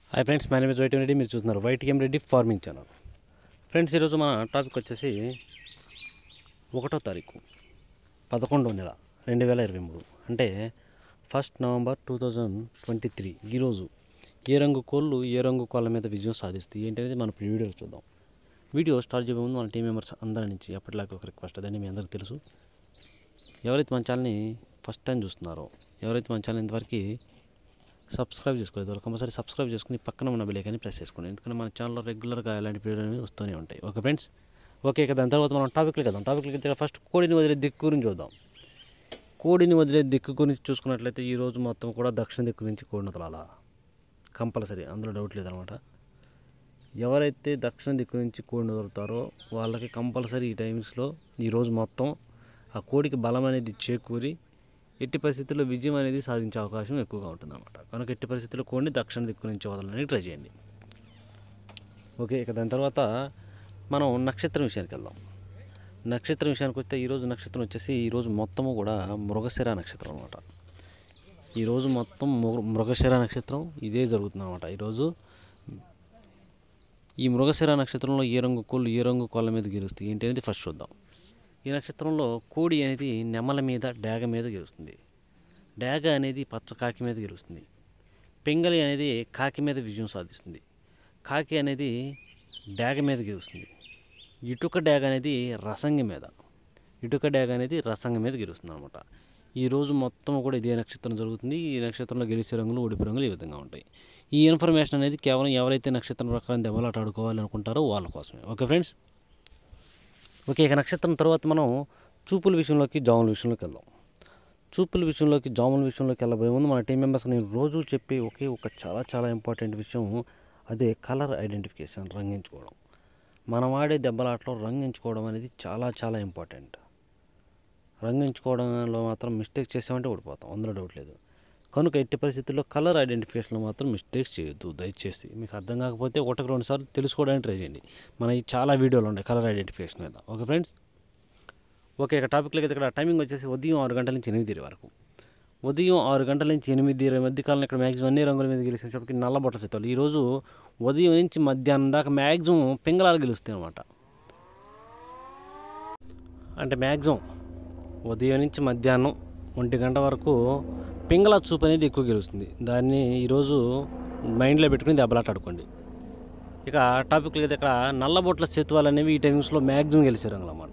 hi friends my name is white Reddy మీరు చూస్తున్నారు white game Reddy farming channel friends ఈరోజు మన టాపిక్ వచ్చేసి ఒకటో తారీఖు పదకొండో నెల రెండు వేల ఇరవై మూడు అంటే first November two thousand twenty three ఈరోజు ఏ రంగు కోళ్ళు ఏ రంగు కోళ్ళ మీద విజయం సాధిస్తాయి ఏంటనేది మనం ఇప్పుడు వీడియోలో చూద్దాం వీడియో స్టార్ట్ చేయబోయే ముందు మన టీం మెంబర్స్ అందరి నుంచి ఎప్పటిలాగా ఒక రిక్వెస్ట్ అదని మీ అందరికీ తెలుసు ఎవరైతే మన ఛానల్ని ఫస్ట్ టైం చూస్తున్నారో ఎవరైతే మన ఛానల్ ఇంతవరకు సబ్స్క్రైబ్ చేసుకోలేదు వాళ్ళు కంపల్సరీ సబ్స్క్రైబ్ చేసుకుని పక్కన ఉన్న బెల్ ప్రెస్ చేసుకోండి ఎందుకంటే మన ఛానల్లో రెగ్యులర్గా ఇలాంటి వీడియోలు అనేవి వస్తూనే ఉంటాయి ఓకే ఫ్రెండ్స్ ఓకే ఇక దాని తర్వాత మనం టాపిక్లకి వెళ్దాం టాపిక్లకి వెళ్తే ఫస్ట్ కోడిని వదిలే దిక్కు గురించి చూద్దాం కోడిని వదిలే దిక్కు గురించి చూసుకున్నట్లయితే ఈ రోజు మొత్తం కూడా దక్షిణ దిక్కు నుంచి కోడిని వదలాలా కంపల్సరీ అందులో డౌట్ లేదనమాట ఎవరైతే దక్షిణ దిక్కు నుంచి కోడిని వదులుతారో వాళ్ళకి కంపల్సరీ ఈ టైమ్స్లో ఈరోజు మొత్తం ఆ కోడికి బలం అనేది చేకూరి ఎట్టి పరిస్థితుల్లో విజయం అనేది సాధించే అవకాశం ఎక్కువగా ఉంటుందన్నమాట కనుక ఎట్టి పరిస్థితుల్లో కోడిని దక్షిణ దిక్కు నుంచి వదలడానికి ట్రై చేయండి ఓకే ఇక దాని తర్వాత మనం నక్షత్రం విషయానికి వెళ్దాం నక్షత్రం విషయానికి వస్తే ఈరోజు నక్షత్రం వచ్చేసి ఈరోజు మొత్తము కూడా మృగశిర నక్షత్రం అనమాట ఈరోజు మొత్తం మృగ మృగశిర నక్షత్రం ఇదే జరుగుతుంది అనమాట ఈరోజు ఈ మృగశిర నక్షత్రంలో ఏ రంగు కోళ్ళు ఏ రంగు కోళ్ళ మీద గెలుస్తాయి ఏంటి అనేది ఫస్ట్ చూద్దాం ఈ నక్షత్రంలో కోడి అనేది నెమల మీద డాగ మీద గెలుస్తుంది డాగ అనేది పచ్చ కాకి మీద గెలుస్తుంది పింగళి అనేది కాకి మీద విజయం సాధిస్తుంది కాకి అనేది డాగ మీద గెలుస్తుంది ఇటుక డాగ అనేది రసంగి మీద ఇటుక డాగ అనేది రసంగి మీద గెలుస్తుంది అనమాట ఈరోజు మొత్తం కూడా ఇదే నక్షత్రం జరుగుతుంది ఈ నక్షత్రంలో గెలిచే రంగులు ఓడిపే రంగులు ఈ విధంగా ఉంటాయి ఈ ఇన్ఫర్మేషన్ అనేది కేవలం ఎవరైతే నక్షత్రం ప్రకారం దెబ్బలాట ఆడుకోవాలి అనుకుంటారో వాళ్ళ కోసమే ఓకే ఫ్రెండ్స్ ఓకే ఇక నక్షత్రం తర్వాత మనం చూపుల విషయంలోకి జాముల విషయంలోకి వెళ్దాం చూపుల విషయంలోకి జాముల విషయంలోకి వెళ్ళబోయే ముందు మన టీం మెంబర్స్ నేను రోజు చెప్పే ఒకే ఒక చాలా చాలా ఇంపార్టెంట్ విషయం అదే కలర్ ఐడెంటిఫికేషన్ రంగించుకోవడం మనం ఆడే దెబ్బలాటలో రంగించుకోవడం అనేది చాలా చాలా ఇంపార్టెంట్ రంగించుకోవడంలో మాత్రం మిస్టేక్ చేసామంటే ఓడిపోతాం అందులో డౌట్ లేదు కనుక ఎట్టి పరిస్థితుల్లో కలర్ ఐడెంటిఫికేషన్లో మాత్రం మిస్టేక్స్ చేయొద్దు దయచేసి మీకు అర్థం కాకపోతే ఒకటికి రెండు సార్లు తెలుసుకోవడానికి ట్రై చేయండి మన ఈ చాలా వీడియోలు ఉన్నాయి కలర్ ఐడెంటిఫికేషన్ మీద ఓకే ఫ్రెండ్స్ ఓకే ఇక టాపిక్లోకి అయితే ఇక్కడ టైమింగ్ వచ్చేసి ఉదయం ఆరు గంటల నుంచి ఎనిమిది వరకు ఉదయం ఆరు గంటల నుంచి ఎనిమిది ఇరవై మధ్య కాలంలో ఇక్కడ మ్యాక్సిమం అన్ని రంగుల మీద గెలిచినప్పటికి నల్ల బొట్ల సెత్తాలు ఈరోజు ఉదయం నుంచి మధ్యాహ్నం దాకా మ్యాక్సిమం పింగళాలు గెలుస్తాయి అన్నమాట అంటే మ్యాక్సిమం ఉదయం నుంచి మధ్యాహ్నం ఒంటి గంట వరకు పింగళ చూపు అనేది ఎక్కువ గెలుస్తుంది దాన్ని ఈరోజు మైండ్లో పెట్టుకుని దెబ్బలాట ఆడుకోండి ఇక టాపిక్లు అయితే ఇక్కడ నల్లబొట్ల సేతువాలు అనేవి ఈ టైమ్స్లో మ్యాక్సిమం గెలిచే రంగులు అన్నమాట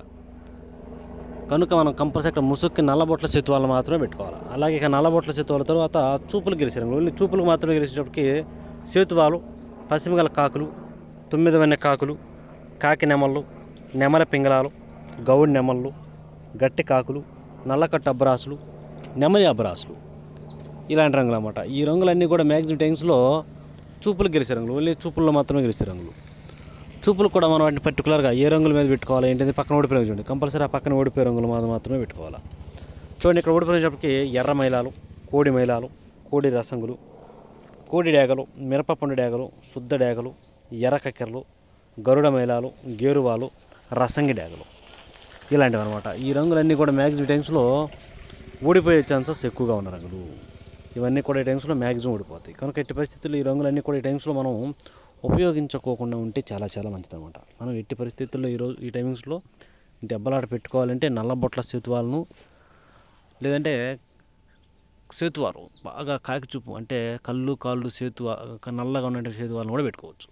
కనుక మనం కంపల్సరీ ఇక్కడ ముసుక్కి నల్లబొట్ల సేతువాలు మాత్రమే పెట్టుకోవాలి అలాగే ఇక నల్లబొట్ల సేతువాల తర్వాత చూపులు గెలిచే రంగులు ఓన్లీ చూపులకు మాత్రమే గెలిచేటప్పటికి సేతువాలు పశ్చిమగల కాకులు తొమ్మిది వెన్న కాకులు కాకి నెమళ్ళు నెమల పింగళాలు గౌడి నెమళ్ళు గట్టి కాకులు నల్లకట్టు అబ్బరాసులు నెమలి అబ్బరాసులు ఇలాంటి రంగులు అన్నమాట ఈ రంగులన్నీ కూడా మ్యాక్సిమం టైమ్స్లో చూపులు గెలిచే రంగులు ఓన్లీ చూపుల్లో మాత్రమే గెలిచే రంగులు చూపులు కూడా మనం వాటిని పర్టికులర్గా ఏ రంగుల మీద పెట్టుకోవాలి ఏంటంటే పక్కన ఓడిపోయే రంగు చూడండి కంపల్సరీ ఆ పక్కన ఓడిపోయే రంగులు మాత్రం మాత్రమే పెట్టుకోవాలి చూడండి ఇక్కడ ఓడిపోయినప్పటికి ఎర్ర మైలాలు కోడి మైలాలు కోడి రసంగులు కోడి డేగలు మిరపపండు డేగలు శుద్ధ డేగలు ఎర్ర కక్కెరలు గరుడ మైలాలు గేరువాలు రసంగి డేగలు ఇలాంటివి అనమాట ఈ రంగులన్నీ కూడా మ్యాక్సిమం టైమ్స్లో ఓడిపోయే ఛాన్సెస్ ఎక్కువగా ఉన్న రంగులు ఇవన్నీ కూడా ఈ టైమ్స్లో మ్యాక్సిమం ఓడిపోతాయి కనుక ఎట్టి పరిస్థితుల్లో ఈ రంగులన్నీ కూడా ఈ టైమ్స్లో మనం ఉపయోగించుకోకుండా ఉంటే చాలా చాలా మంచిదన్నమాట మనం ఎట్టి పరిస్థితుల్లో ఈరోజు ఈ టైమింగ్స్లో దెబ్బలాట పెట్టుకోవాలంటే నల్లబొట్ల సేతువాలను లేదంటే సేతువారు బాగా కాకి చూపు అంటే కళ్ళు కాళ్ళు సేతువ నల్లగా ఉన్నటువంటి సేతువాలను కూడా పెట్టుకోవచ్చు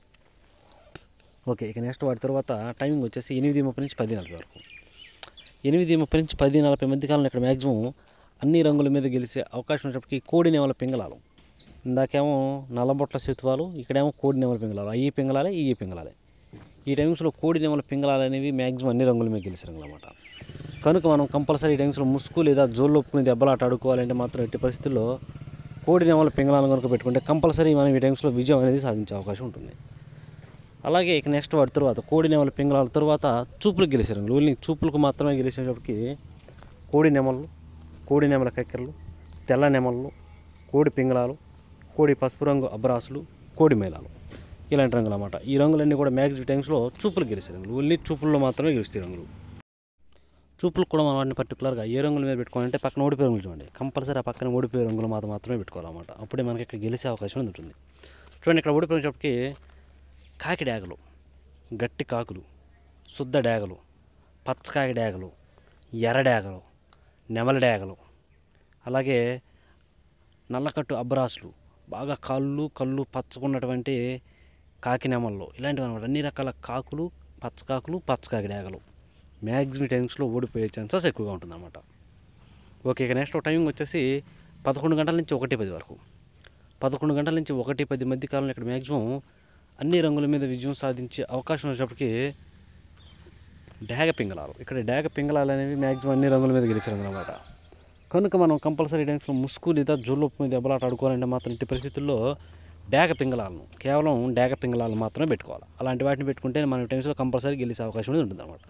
ఓకే ఇక నెక్స్ట్ వాటి తర్వాత టైమింగ్ వచ్చేసి ఎనిమిది ముప్పై నుంచి పది నలభై వరకు ఎనిమిది ముప్పై నుంచి పది నలభై మధ్య కాలంలో ఇక్కడ మ్యాక్సిమం అన్ని రంగుల మీద గెలిచే అవకాశం ఉన్నప్పటికీ కోడి నెమల పింగళాలు ఇందాకేమో నల్లబొట్ల సేతువాలు ఇక్కడేమో కోడి నెమల పింగళాలు అయ్యి పింగళాలే ఈ పింగళాలే ఈ టైమ్స్లో కోడి నెమల పింగళాలు అనేవి మ్యాక్సిమం అన్ని రంగుల మీద గెలిచే రంగులు అనమాట కనుక మనం కంపల్సరీ ఈ టైమ్స్లో ముసుగు లేదా జోళ్ళు ఒప్పుకుని దెబ్బలాట ఆడుకోవాలంటే మాత్రం ఎట్టి పరిస్థితుల్లో కోడి నెమల పింగళాలను కనుక పెట్టుకుంటే కంపల్సరీ మనం ఈ టైమ్స్లో విజయం అనేది సాధించే అవకాశం ఉంటుంది అలాగే ఇక నెక్స్ట్ వాటి తర్వాత కోడి నెమల పింగళాల తర్వాత చూపులకు గెలిచే రంగులు ఓన్లీ చూపులకు మాత్రమే గెలిచేటప్పటికి కోడి నెమళ్ళు కోడి నెమల కక్కెరలు తెల్ల నెమళ్ళు కోడి పింగళాలు కోడి పసుపు రంగు అబ్బరాసులు కోడి మేళాలు ఇలాంటి రంగులు అన్నమాట ఈ రంగులన్నీ కూడా మ్యాక్సిమం టైమ్స్లో చూపులు గెలిచే రంగులు ఓన్లీ చూపుల్లో మాత్రమే గెలుస్తాయి రంగులు చూపులకు కూడా మనం వాటిని పర్టికులర్గా ఏ రంగుల మీద పెట్టుకోవాలంటే పక్కన ఓడిపోయే రంగులు చూడండి కంపల్సరీ ఆ పక్కన ఓడిపోయే రంగులు మాత్రం మాత్రమే పెట్టుకోవాలన్నమాట అప్పుడే మనకి ఇక్కడ గెలిచే అవకాశం ఉంటుంది చూడండి ఇక్కడ ఓడిపోయినప్పటికి కాకి డేగలు గట్టి కాకులు శుద్ధ డేగలు పచ్చకాకి డేగలు ఎర్ర డేగలు నెమల డేగలు అలాగే నల్లకట్టు అబ్బరాసులు బాగా కళ్ళు కళ్ళు పచ్చకున్నటువంటి కాకి నెమళ్ళు ఇలాంటివి అనమాట అన్ని రకాల కాకులు పచ్చకాకులు పచ్చకాకి డేగలు మ్యాక్సిమం టైమ్స్లో ఓడిపోయే ఛాన్సెస్ ఎక్కువగా ఉంటుందన్నమాట ఓకే ఇక నెక్స్ట్ టైమింగ్ వచ్చేసి పదకొండు గంటల నుంచి ఒకటి పది వరకు పదకొండు గంటల నుంచి ఒకటి పది మధ్య కాలంలో ఇక్కడ మ్యాక్సిమం అన్ని రంగుల మీద విజయం సాధించే అవకాశం వచ్చేటప్పటికి డాగ పింగళాలు ఇక్కడ డాగ పింగళాలు అనేవి మ్యాక్సిమం అన్ని రంగుల మీద గెలిచారు అనమాట కనుక మనం కంపల్సరీ టైమ్స్లో ముసుగు లేదా జోళ్ళొప్పు మీద దెబ్బలాట ఆడుకోవాలంటే మాత్రం ఇట్టి పరిస్థితుల్లో డాగ పింగళాలను కేవలం డాగ పింగళాలను మాత్రమే పెట్టుకోవాలి అలాంటి వాటిని పెట్టుకుంటే మనం టైమ్స్లో కంపల్సరీ గెలిచే అవకాశం అనేది ఉంటుంది అనమాట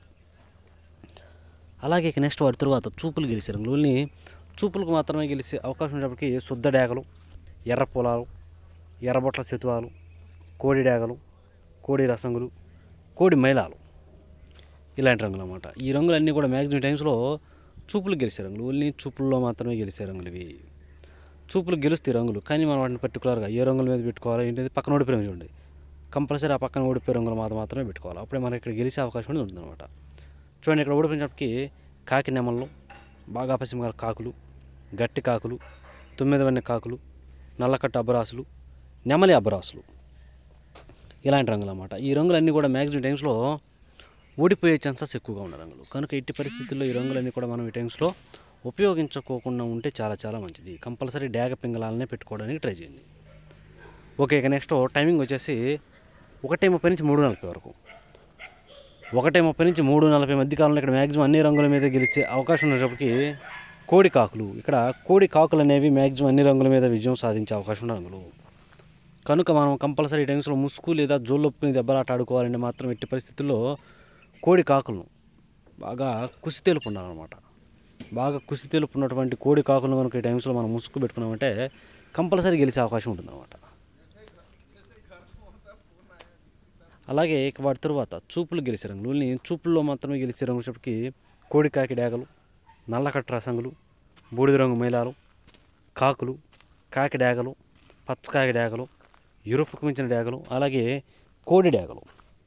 అలాగే ఇక నెక్స్ట్ వాటి తర్వాత చూపులు గెలిచారు రంగులని చూపులకు మాత్రమే గెలిచే అవకాశం ఉన్నప్పటికీ శుద్ధ డేగలు ఎర్ర పొలాలు ఎర్రబొట్ల శతువాలు కోడి డేగలు కోడి రసంగులు కోడి మైలాలు ఇలాంటి రంగులు అన్నమాట ఈ రంగులన్నీ కూడా మ్యాక్సిమం టైమ్స్లో చూపులు గెలిచే రంగులు ఓన్లీ చూపుల్లో మాత్రమే గెలిచే రంగులు ఇవి చూపులు గెలుస్తాయి రంగులు కానీ మనం వాటిని పర్టికులర్గా ఏ రంగుల మీద పెట్టుకోవాలి ఏంటంటే పక్కన ఓడిపోయి చూడండి కంపల్సరీ ఆ పక్కన ఓడిపోయే రంగులు మాత్రం మాత్రమే పెట్టుకోవాలి అప్పుడే మనకి ఇక్కడ గెలిచే అవకాశం అనేది ఉంటుంది అనమాట చూడండి ఇక్కడ ఓడిపోయినప్పటికీ కాకి నెమళ్ళు బాగా పశ్చిమ కాకులు గట్టి కాకులు తొమ్మిదవన్నీ కాకులు నల్లకట్ట అబ్బరాసులు నెమలి అబ్బరాసులు ఇలాంటి రంగులు అన్నమాట ఈ రంగులన్నీ కూడా మ్యాక్సిమం టైమ్స్లో ఓడిపోయే ఛాన్సెస్ ఎక్కువగా ఉన్న రంగులు కనుక ఎట్టి పరిస్థితుల్లో ఈ రంగులన్నీ కూడా మనం ఈ టైమ్స్లో ఉపయోగించుకోకుండా ఉంటే చాలా చాలా మంచిది కంపల్సరీ డాగ పింగళాలనే పెట్టుకోవడానికి ట్రై చేయండి ఓకే ఇక నెక్స్ట్ టైమింగ్ వచ్చేసి ఒకటే ముప్పై నుంచి మూడు నలభై వరకు ఒకటే ముప్పై నుంచి మూడు నలభై మధ్య కాలంలో ఇక్కడ మ్యాక్సిమం అన్ని రంగుల మీద గెలిచే అవకాశం ఉన్నప్పటికీ కోడి కాకులు ఇక్కడ కోడి కాకులు అనేవి మ్యాక్సిమం అన్ని రంగుల మీద విజయం సాధించే అవకాశం ఉన్న రంగులు కనుక మనం కంపల్సరీ టైమ్స్లో ముసుగు లేదా జోళ్ళొప్పుని దెబ్బలాట ఆడుకోవాలంటే మాత్రం ఎట్టి పరిస్థితుల్లో కోడి కాకులను బాగా కుసి తెలుపు ఉండాలన్నమాట బాగా కుసి తెలుపు ఉన్నటువంటి కోడి కాకులను కనుక ఈ టైమ్స్లో మనం ముసుగు పెట్టుకున్నామంటే కంపల్సరీ గెలిచే అవకాశం ఉంటుందన్నమాట అలాగే ఇక వాటి తరువాత చూపులు గెలిచే రంగులు ఓన్లీ చూపుల్లో మాత్రమే గెలిచే రంగులు చెప్పి కోడికాకి డేగలు నల్లకట్ట రసంగులు బూడిద రంగు మైలాలు కాకులు కాకి డేగలు పచ్చకాకి డేగలు ఎరుపుకు మించిన డేగలు అలాగే కోడి డేగలు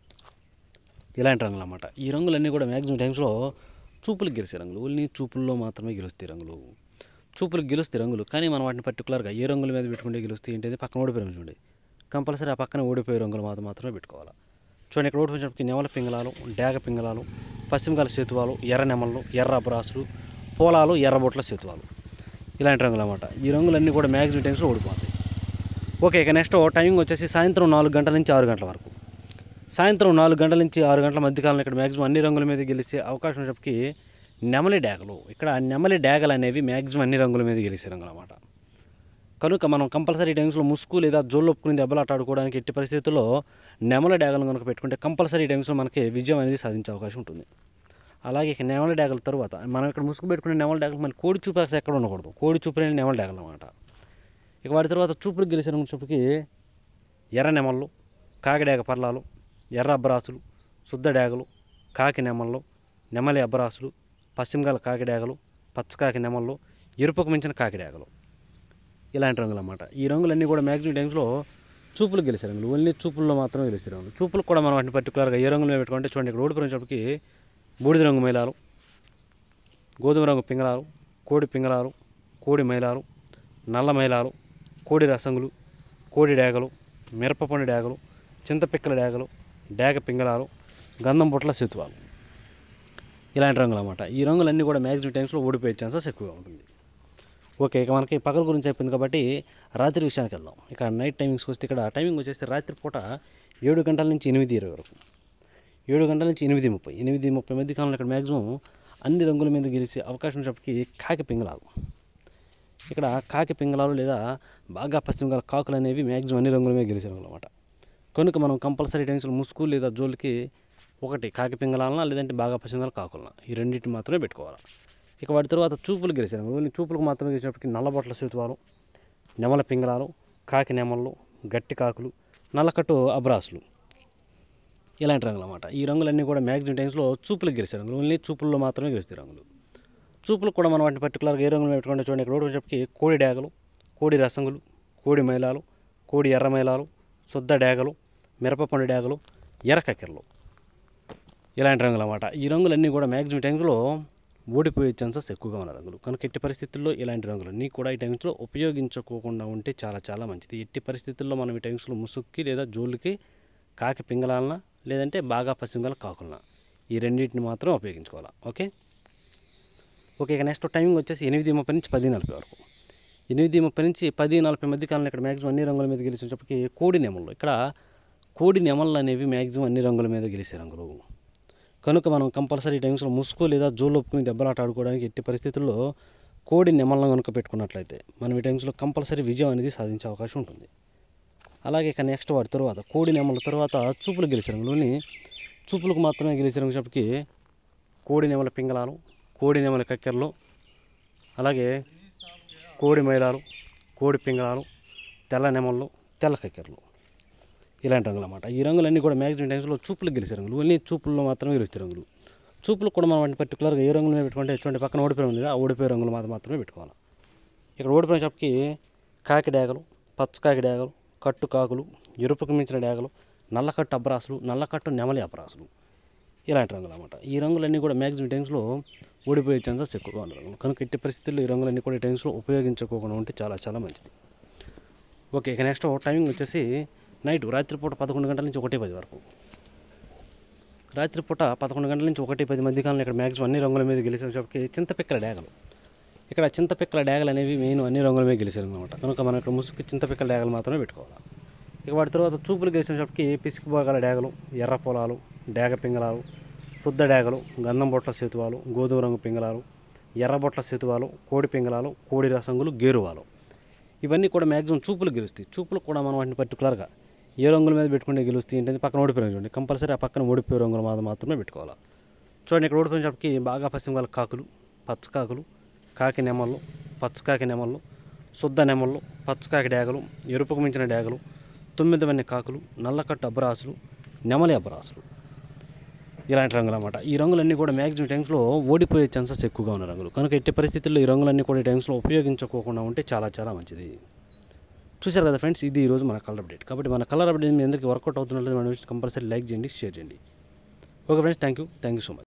ఇలాంటి రంగులు అన్నమాట ఈ రంగులన్నీ కూడా మ్యాక్సిమం టైమ్స్లో చూపులు గెలిచే రంగులు ఓన్లీ చూపుల్లో మాత్రమే గెలుస్తాయి రంగులు చూపులు గెలుస్తాయి రంగులు కానీ మనం వాటిని పర్టికులర్గా ఏ రంగుల మీద పెట్టుకుంటే గెలుస్తాయి ఏంటంటే పక్కన ఓడిపోయి రంగు చూడండి కంపల్సరీ ఆ పక్కన ఓడిపోయే రంగులు మాత్రం మాత్రమే పెట్టుకోవాలి చూడండి ఇక్కడ ఓడిపోయినప్పటికి నెమల పింగళాలు డేగ పింగళాలు పశ్చిమకాల సేతువాలు ఎర్ర నెమళ్ళు ఎర్ర అబ్రాసులు పోలాలు ఎర్రబొట్ల సేతువాలు ఇలాంటి రంగులు అన్నమాట ఈ రంగులన్నీ కూడా మ్యాక్సిమం టైమ్స్లో ఓడిపోతాయి ఓకే ఇక నెక్స్ట్ టైమింగ్ వచ్చేసి సాయంత్రం నాలుగు గంటల నుంచి ఆరు గంటల వరకు సాయంత్రం నాలుగు గంటల నుంచి ఆరు గంటల మధ్యకాలంలో ఇక్కడ మ్యాక్సిమం అన్ని రంగుల మీద గెలిచే అవకాశం చెప్పి నెమలి డేగలు ఇక్కడ నెమలి డేగలు అనేవి మ్యాక్సిమం అన్ని రంగుల మీద గెలిచే రంగులు అన్నమాట కనుక మనం కంపల్సరీ టైమ్స్లో ముసుగు లేదా జోళ్ళు ఒప్పుకుని దెబ్బలాట ఆడుకోవడానికి ఎట్టి పరిస్థితుల్లో నెమల డ్యాగలను కనుక పెట్టుకుంటే కంపల్సరీ టైమ్స్లో మనకి విజయం అనేది సాధించే అవకాశం ఉంటుంది అలాగే ఇక నెమల డ్యాగల తర్వాత మనం ఇక్కడ ముసుగు పెట్టుకునే నెమల డ్యాగలు మన కోడి చూపు అసలు ఎక్కడ ఉండకూడదు కోడి చూపు లేని నెమల డ్యాగలు అనమాట ఇక వాటి తర్వాత చూపులు గెలిచిన చూపుకి ఎర్ర నెమళ్ళు కాకిడేగ పర్లాలు ఎర్ర అబ్బరాసులు శుద్ధ డేగలు కాకి నెమళ్ళు నెమలి అబ్బరాసులు పశ్చిమగాల కాకిడేగలు పచ్చకాకి నెమళ్ళు ఎరుపుకు మించిన కాకిడేగలు ఇలాంటి రంగులు అన్నమాట ఈ రంగులన్నీ కూడా మ్యాక్సిమం టైమ్స్లో చూపులు గెలిచే రంగులు ఓన్లీ చూపుల్లో మాత్రమే గెలిచే రంగులు చూపులకు కూడా మనం వాటిని పర్టికులర్గా ఏ రంగులు మీద పెట్టుకుంటే చూడండి ఇక్కడ ఓడిపోయినప్పటికి బూడిద రంగు మైలాలు గోధుమ రంగు పింగళాలు కోడి పింగళాలు కోడి మైలాలు నల్ల మైలాలు కోడి రసంగులు కోడి డేగలు మిరపపండు డేగలు చింతపిక్కల డేగలు డేగ పింగళాలు గంధం బుట్ల సెతువాలు ఇలాంటి రంగులు అన్నమాట ఈ రంగులన్నీ కూడా మ్యాక్సిమం టైమ్స్లో ఓడిపోయే ఛాన్సెస్ ఎక్కువగా ఉంటుంది ఓకే ఇక మనకి పగల గురించి అయిపోయింది కాబట్టి రాత్రి విషయానికి వెళ్దాం ఇక నైట్ టైమింగ్స్కి వస్తే ఇక్కడ టైమింగ్ వచ్చేసి రాత్రి పూట ఏడు గంటల నుంచి ఎనిమిది ఇరవై వరకు ఏడు గంటల నుంచి ఎనిమిది ముప్పై ఎనిమిది ముప్పై మధ్య కాలంలో ఇక్కడ మ్యాక్సిమం అన్ని రంగుల మీద గెలిచే అవకాశం ఉన్నప్పటికీ కాకి పింగళాలు ఇక్కడ కాకి పింగళాలు లేదా బాగా పశ్చిమ గల కాకులు అనేవి మ్యాక్సిమం అన్ని రంగుల మీద గెలిచే రంగులు అనమాట కనుక మనం కంపల్సరీ టైమ్స్లో ముసుగు లేదా జోలికి ఒకటి కాకి పింగళాలన లేదంటే బాగా పశ్చిమ గల కాకులన ఈ రెండింటిని మాత్రమే పెట్టుకోవాలి ఇక వాటి తర్వాత చూపులు గెలిచారు ఓన్లీ చూపులకు మాత్రమే గెలిచినప్పటికీ నల్లబొట్ల సేతువాలు నెమల పింగళాలు కాకి నెమళ్ళు గట్టి కాకులు నల్లకట్టు అబ్రాసులు ఇలాంటి రంగులు అన్నమాట ఈ రంగులన్నీ కూడా మ్యాక్సిమం టైమ్స్లో చూపులకు గెలిచే రంగులు ఓన్లీ చూపుల్లో మాత్రమే గెలుస్తాయి రంగులు చూపులకు కూడా మనం వాటిని పర్టికులర్గా ఏ రంగులు పెట్టుకుంటే చూడండి ఇక్కడ ఒకటి చెప్పి కోడి డ్యాగలు కోడి రసంగులు కోడి మైలాలు కోడి ఎర్ర మైలాలు శుద్ధ డేగలు మిరపపండు డేగలు ఎర్రకక్కెరలు ఇలాంటి రంగులు అన్నమాట ఈ రంగులన్నీ కూడా మ్యాక్సిమం టైంలో ఓడిపోయే ఛాన్సెస్ ఎక్కువగా ఉన్న రంగులు కనుక ఎట్టి పరిస్థితుల్లో ఇలాంటి రంగులన్నీ కూడా ఈ టైమ్స్లో ఉపయోగించుకోకుండా ఉంటే చాలా చాలా మంచిది ఎట్టి పరిస్థితుల్లో మనం ఈ టైమ్స్లో ముసుక్కి లేదా జోళ్ళకి కాకి పింగళాలన లేదంటే బాగా పసిమిగల కాకులన ఈ రెండింటిని మాత్రం ఉపయోగించుకోవాలి ఓకే ఓకే ఇక నెక్స్ట్ టైమింగ్ వచ్చేసి ఎనిమిది ముప్పై నుంచి పది నలభై వరకు ఎనిమిది ముప్పై నుంచి పది నలభై మధ్య కాలంలో ఇక్కడ మ్యాక్సిమం అన్ని రంగుల మీద గెలిచేటప్పటికి కోడి నెమళ్ళు ఇక్కడ కోడి నెమళ్ళు అనేవి మ్యాక్సిమం అన్ని రంగుల మీద గెలిచే రంగులు కనుక మనం కంపల్సరీ టైమ్స్లో ముసుగు లేదా జోలు ఒప్పుకుని దెబ్బలాట ఆడుకోవడానికి ఎట్టి పరిస్థితుల్లో కోడి నెమలను కనుక పెట్టుకున్నట్లయితే మనం ఈ టైమ్స్లో కంపల్సరీ విజయం అనేది సాధించే అవకాశం ఉంటుంది అలాగే ఇక నెక్స్ట్ వాటి తర్వాత కోడి నెమల తర్వాత చూపులు గెలిచే రంగులోని చూపులకు మాత్రమే గెలిచే రంగుసేపటికి కోడి నెమల పింగళాలు కోడి నెమల కక్కెరలు అలాగే కోడి మైలాలు కోడి పింగళాలు తెల్ల నెమళ్ళు తెల్ల కక్కెరలు ఇలాంటి రంగులు అన్నమాట ఈ రంగులన్నీ కూడా మ్యాక్సిమం టైమ్స్లో చూపులకు గెలిచే రంగులు ఓన్లీ చూపుల్లో మాత్రమే గెలుస్తాయి రంగులు చూపులకు కూడా మనం వాటిని పర్టికులర్గా ఏ రంగులు మీద పెట్టుకుంటే చూడండి పక్కన ఓడిపోయి ఉంది కదా, ఆ ఓడిపోయే రంగులు మాత్రం మాత్రమే పెట్టుకోవాలి ఇక్కడ ఓడిపోయిన చెప్పకి కాకి డేగలు పచ్చకాకి డేగలు కట్టు కాకులు ఎరుపుకు మించిన డేగలు నల్లకట్టు అబ్రాసులు నల్లకట్టు నెమలి అబ్రాసులు ఇలాంటి రంగులు అన్నమాట ఈ రంగులన్నీ కూడా మ్యాక్సిమం టైమ్స్లో ఓడిపోయే ఛాన్సెస్ ఎక్కువగా ఉన్న రంగులు కనుక ఎట్టి పరిస్థితుల్లో ఈ రంగులన్నీ కూడా ఈ టైమ్స్లో ఉపయోగించుకోకుండా ఉంటే చాలా చాలా మంచిది ఓకే ఇక నెక్స్ట్ టైమింగ్ వచ్చేసి నైట్ రాత్రిపూట పదకొండు గంటల నుంచి ఒకటి పది వరకు రాత్రిపూట పదకొండు గంటల నుంచి ఒకటి పది మధ్య కాలంలో ఇక్కడ మ్యాక్సిమం అన్ని రంగుల మీద గెలిచేసరికి చింతపిక్కల డేగలు ఇక్కడ చింతపిక్కల డేగలు అనేవి మెయిన్ అన్ని రంగుల మీద గెలిచారు అనమాట కనుక మనం ఇక్కడ ముసుగు చింతపిక్కల డేగలు మాత్రమే పెట్టుకోవాలి ఇక వాటి తర్వాత చూపులు గెలిచినప్పటికి పిసికి భాగాల డేగలు ఎర్ర పొలాలు డేగ పింగళాలు శుద్ధ డేగలు గంధం బొట్ల సేతువాలు గోధుమ రంగు పింగళాలు ఎర్ర బొట్ల సేతువాలు కోడి పింగళాలు కోడి రసంగులు గేరువాలు ఇవన్నీ కూడా మ్యాక్సిమం చూపులు గెలుస్తాయి చూపులు కూడా మనం వాటిని పర్టికులర్గా ఏ రంగుల మీద పెట్టుకుంటే గెలుస్తాయి ఏంటంటే పక్కన ఓడిపోయిన చూడండి కంపల్సరీ ఆ పక్కన ఓడిపోయే రంగుల మీద మాత్రమే పెట్టుకోవాలి చూడండి ఇక్కడ ఓడిపోయినప్పటికి బాగా పశ్చిమ వాళ్ళ కాకులు పచ్చకాకులు కాకి నెమళ్ళు పచ్చకాకి నెమళ్ళు శుద్ధ నెమళ్ళు పచ్చకాకి డేగలు ఎరుపుకు మించిన డేగలు తొమ్మిది వన్ని కాకులు నల్లకట్టు అబ్బరాసులు నెమలి అబ్బరాసులు ఇలాంటి రంగులు అన్నమాట ఈ రంగులన్నీ కూడా మ్యాక్సిమం టైమ్స్లో ఓడిపోయే ఛాన్సెస్ ఎక్కువగా ఉన్న రంగులు కనుక ఎట్టి పరిస్థితుల్లో ఈ రంగులన్నీ కూడా ఈ టైమ్స్లో ఉపయోగించుకోకుండా ఉంటే చాలా చాలా మంచిది చూశారు కదా ఫ్రెండ్స్ ఇది ఈరోజు మన కలర్ అప్డేట్ కాబట్టి మన కలర్ అప్డేట్ మీ అందరికీ వర్కౌట్ అవుతున్నట్లయితే మన కంపల్సరీ లైక్ చేయండి షేర్ చేయండి okay friends thank you thank you so much